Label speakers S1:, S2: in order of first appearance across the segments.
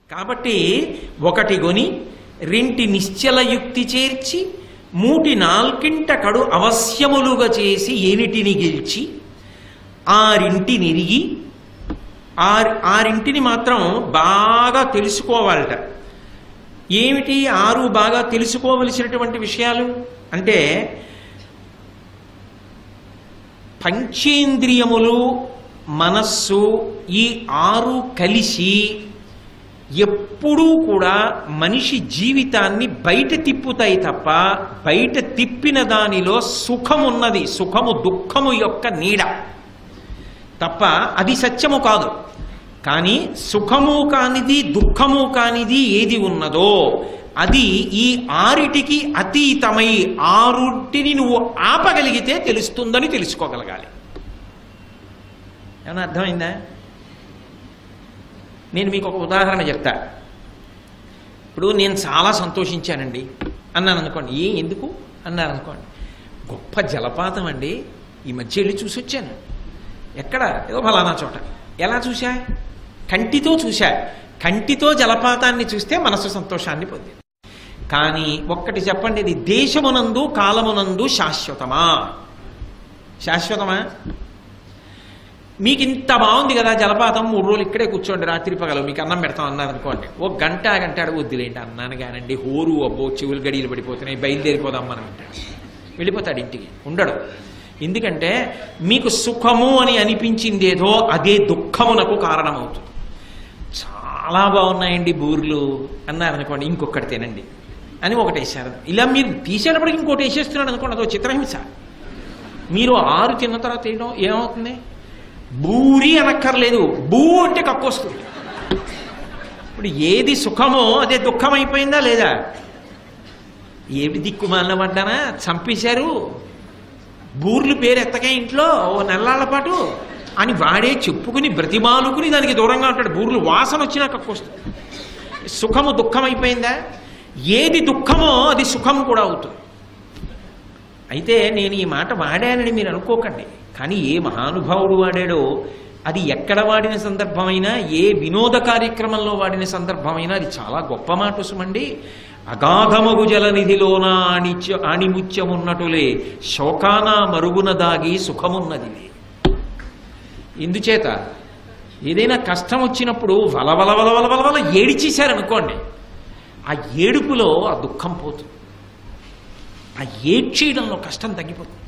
S1: కాబట్టి ఒకటి గొని రెంటి నిశ్చల యుక్తి చేర్చి మూటి నాల్కింట కడు అవశ్యములుగా చేసి ఏనిటిని గెలిచి ఆరింటి నిరిగి ఆర్ ఆరింటిని మాత్రం బాగా తెలుసుకోవాలట ఏమిటి ఆరు బాగా తెలుసుకోవలసినటువంటి విషయాలు అంటే పంచేంద్రియములు మనస్సు ఈ ఆరు కలిసి ఎప్పుడూ కూడా మనిషి జీవితాన్ని బయట తిప్పుతాయి తప్ప బయట తిప్పిన దానిలో సుఖమున్నది సుఖము దుఃఖము యొక్క నీడ తప్ప అది సత్యము కాదు కానీ సుఖము కానిది దుఃఖము కానిది ఏది ఉన్నదో అది ఈ ఆరిటికి అతీతమై ఆరుటిని నువ్వు ఆపగలిగితే తెలుస్తుందని తెలుసుకోగలగాలి ఏమన్నా అర్థమైందా నేను మీకు ఒక ఉదాహరణ చెప్తా ఇప్పుడు నేను చాలా సంతోషించానండి అన్నాను అనుకోండి ఏ ఎందుకు అన్నారు అనుకోండి గొప్ప జలపాతం అండి ఈ మధ్య వెళ్ళి చూసి వచ్చాను ఎక్కడ ఏదో ఫలానా చోట ఎలా చూశా కంటితో చూశా కంటితో జలపాతాన్ని చూస్తే మనసు సంతోషాన్ని పొందింది కానీ ఒక్కటి చెప్పండి ఇది దేశమునందు కాలమునందు శాశ్వతమా శాశ్వతమా మీకు ఇంత బాగుంది కదా జలపాతం మూడు రోజులు ఇక్కడే కూర్చోండి రాత్రి పగలు మీకు అన్నం పెడతాం అన్నారు అనుకోండి ఓ గంట గంట వద్దులేంటి అన్నాను కానండి హోరు అబ్బో చెవులు గడియలు పడిపోతున్నాయి బయలుదేరిపోదాం మనం అంటాడు వెళ్ళిపోతాడు ఇంటికి ఉండడు ఎందుకంటే మీకు సుఖము అని అనిపించిందేదో అదే దుఃఖమునకు కారణమవుతుంది చాలా బాగున్నాయండి బూర్లు అన్నారనుకోండి ఇంకొకటి తినండి అని ఒకటి వేశారు ఇలా మీరు తీసేటప్పటికి ఇంకోటి వేసేస్తున్నాడు అనుకోండి అదో చిత్రహింస మీరు ఆరు తిన్న తర్వాత వేయడం ఏమవుతుంది బూరి అనక్కర్లేదు బూ అంటే కక్కొస్తుంది ఇప్పుడు ఏది సుఖమో అదే దుఃఖం అయిపోయిందా లేదా ఏమి దిక్కుమాలిన పడ్డానా చంపేశారు బూర్లు పేరు ఎత్తగా ఇంట్లో ఓ నెల్లాళ్ళ పాటు అని వాడే చెప్పుకుని బ్రతిమాలుకుని దానికి దూరంగా ఉంటాడు బూర్లు వాసన వచ్చినా కక్కొస్తుంది సుఖము దుఃఖం అయిపోయిందా ఏది దుఃఖమో అది సుఖం కూడా అవుతుంది అయితే నేను ఈ మాట వాడానని మీరు అనుకోకండి కానీ ఏ మహానుభావుడు వాడాడో అది ఎక్కడ వాడిన సందర్భమైనా ఏ వినోద కార్యక్రమంలో వాడిన సందర్భమైనా అది చాలా గొప్ప మాట సుమండి అగాధమగు జలనిధిలోన ఆణిత్య ఆణిముత్యమున్నటులే శోకాన మరుగున దాగి సుఖమున్నది ఎందుచేత ఏదైనా కష్టం వచ్చినప్పుడు వలవల వలవల వలవల ఏడిచేశారనుకోండి ఆ ఏడుపులో ఆ దుఃఖం పోతుంది ఆ ఏడ్చేయడంలో కష్టం తగ్గిపోతుంది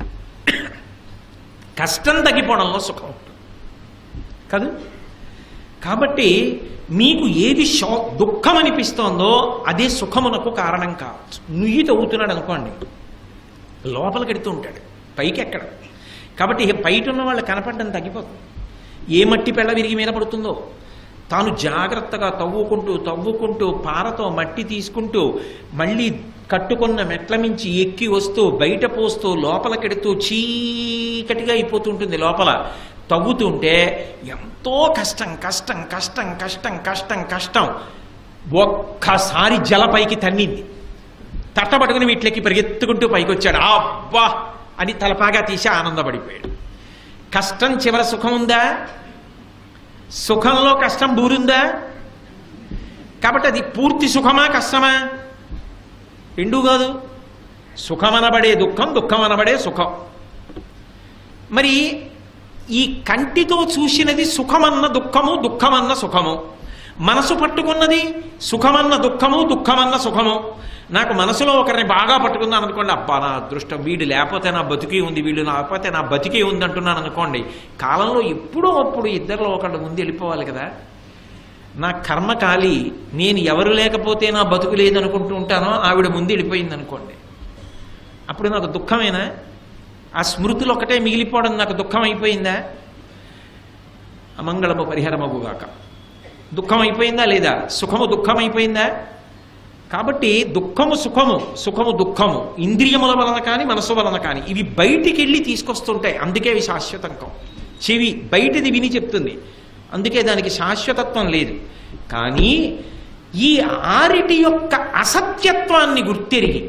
S1: కష్టం తగ్గిపోవడంలో సుఖం ఉంటుంది కాదు కాబట్టి మీకు ఏది శో దుఃఖం అనిపిస్తోందో అదే సుఖమునకు కారణం కావచ్చు నుయ్యి తవ్వుతున్నాడు అనుకోండి లోపలికి ఎడుతూ ఉంటాడు పైకి ఎక్కడ కాబట్టి ఇక బయట ఉన్న వాళ్ళు కనపడడం తగ్గిపోతుంది ఏ మట్టి పెళ్ళ విరిగి మీద పడుతుందో తాను జాగ్రత్తగా తవ్వుకుంటూ తవ్వుకుంటూ పారతో మట్టి తీసుకుంటూ మళ్ళీ కట్టుకున్న మెట్ల మించి ఎక్కి వస్తూ బయట పోస్తూ లోపలికెడుతూ చీకటిగా అయిపోతుంటుంది లోపల తవ్వుతుంటే ఎంతో కష్టం కష్టం కష్టం కష్టం కష్టం కష్టం ఒక్కసారి జలపైకి తన్నింది తట్టబట్టుకుని వీటికి పరిగెత్తుకుంటూ పైకి వచ్చాడు అబ్బా అని తలపాగా తీసి ఆనందపడిపోయాడు కష్టం చివర సుఖం ఉందా సుఖంలో కష్టం బూరుందా కాబట్టి అది పూర్తి సుఖమా కష్టమా రెండూ కాదు సుఖమనబడే దుఃఖం దుఃఖమనబడే సుఖం మరి ఈ కంటితో చూసినది సుఖమన్న దుఃఖము దుఃఖమన్న సుఖము మనసు పట్టుకున్నది సుఖమన్న దుఃఖము దుఃఖమన్న సుఖము నాకు మనసులో ఒకరిని బాగా పట్టుకుందాం అనుకోండి అబ్బా నా అదృష్టం వీడు లేకపోతే నా బతికే ఉంది వీడు లేకపోతే నా బతికే ఉంది అంటున్నాను అనుకోండి కాలంలో ఎప్పుడో అప్పుడు ఇద్దరిలో ఒకళ్ళు ముందు వెళ్ళిపోవాలి కదా నా కర్మ కాలి నేను ఎవరు లేకపోతే నా బతుకు లేదనుకుంటూ ఉంటానో ఆవిడ ముందు వెళ్ళిపోయింది అనుకోండి అప్పుడు నాకు దుఃఖమేనా ఆ స్మృతులు ఒకటే మిగిలిపోవడం నాకు దుఃఖం అయిపోయిందా అమంగళము పరిహరమగుగాక దుఃఖం అయిపోయిందా లేదా సుఖము దుఃఖం అయిపోయిందా కాబట్టి దుఃఖము సుఖము సుఖము దుఃఖము ఇంద్రియముల వలన కానీ మనసు వలన కానీ ఇవి బయటికి వెళ్ళి తీసుకొస్తుంటాయి అందుకే ఇవి శాశ్వతం కావు చెవి బయటిది విని చెప్తుంది అందుకే దానికి శాశ్వతత్వం లేదు కానీ ఈ ఆరిటి యొక్క అసత్యత్వాన్ని గుర్తెరిగి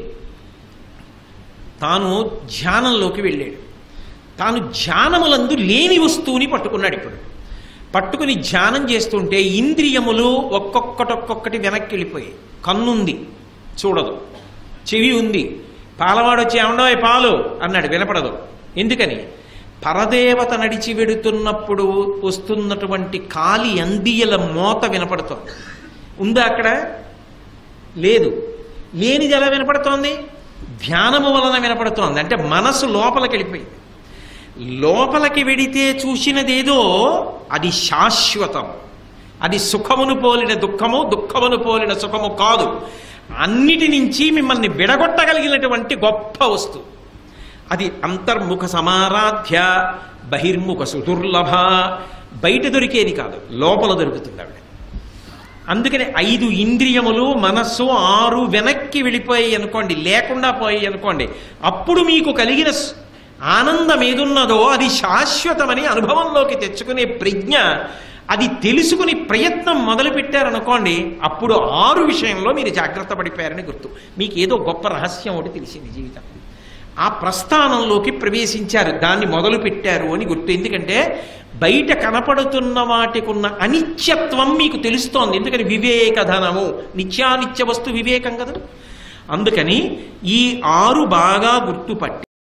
S1: తాను ధ్యానంలోకి వెళ్ళాడు తాను ధ్యానములందు లేని వస్తువుని పట్టుకున్నాడు ఇప్పుడు పట్టుకుని ధ్యానం చేస్తుంటే ఇంద్రియములు ఒక్కొక్కటి ఒక్కొక్కటి వెనక్కి వెళ్ళిపోయాయి కన్నుంది చూడదు చెవి ఉంది పాలవాడు వచ్చి ఏమండో పాలు అన్నాడు వినపడదు ఎందుకని పరదేవత నడిచి వెడుతున్నప్పుడు వస్తున్నటువంటి కాలి అందియల మోత వినపడుతోంది ఉందా అక్కడ లేదు లేనిది ఎలా వినపడుతోంది ధ్యానము వలన వినపడుతోంది అంటే మనసు లోపలికి వెళ్ళిపోయింది లోపలికి వెడితే చూసినదేదో అది శాశ్వతం అది సుఖమును పోలిన దుఃఖము దుఃఖమును పోలిన సుఖము కాదు అన్నిటి నుంచి మిమ్మల్ని విడగొట్టగలిగినటువంటి గొప్ప వస్తువు అది అంతర్ముఖ సమారాధ్య బహిర్ముఖ సుదుర్లభ బయట దొరికేది కాదు లోపల దొరుకుతుంది ఆవిడ అందుకని ఐదు ఇంద్రియములు మనస్సు ఆరు వెనక్కి వెళ్ళిపోయాయి అనుకోండి లేకుండా పోయాయి అనుకోండి అప్పుడు మీకు కలిగిన స్- ఆనందం ఏదున్నదో అది శాశ్వతమని అనుభవంలోకి తెచ్చుకునే ప్రజ్ఞ అది తెలుసుకుని ప్రయత్నం మొదలు పెట్టారనుకోండి అప్పుడు ఆరు విషయంలో మీరు జాగ్రత్త పడిపోయారని గుర్తు మీకు ఏదో గొప్ప రహస్యం ఒకటి తెలిసింది జీవితం ఆ ప్రస్థానంలోకి ప్రవేశించారు దాన్ని మొదలు పెట్టారు అని గుర్తు ఎందుకంటే బయట కనపడుతున్న వాటికున్న అనిత్యత్వం మీకు తెలుస్తోంది ఎందుకని వివేక ధనము నిత్యానిత్య వస్తు వివేకం కదా అందుకని ఈ ఆరు బాగా గుర్తుపట్టి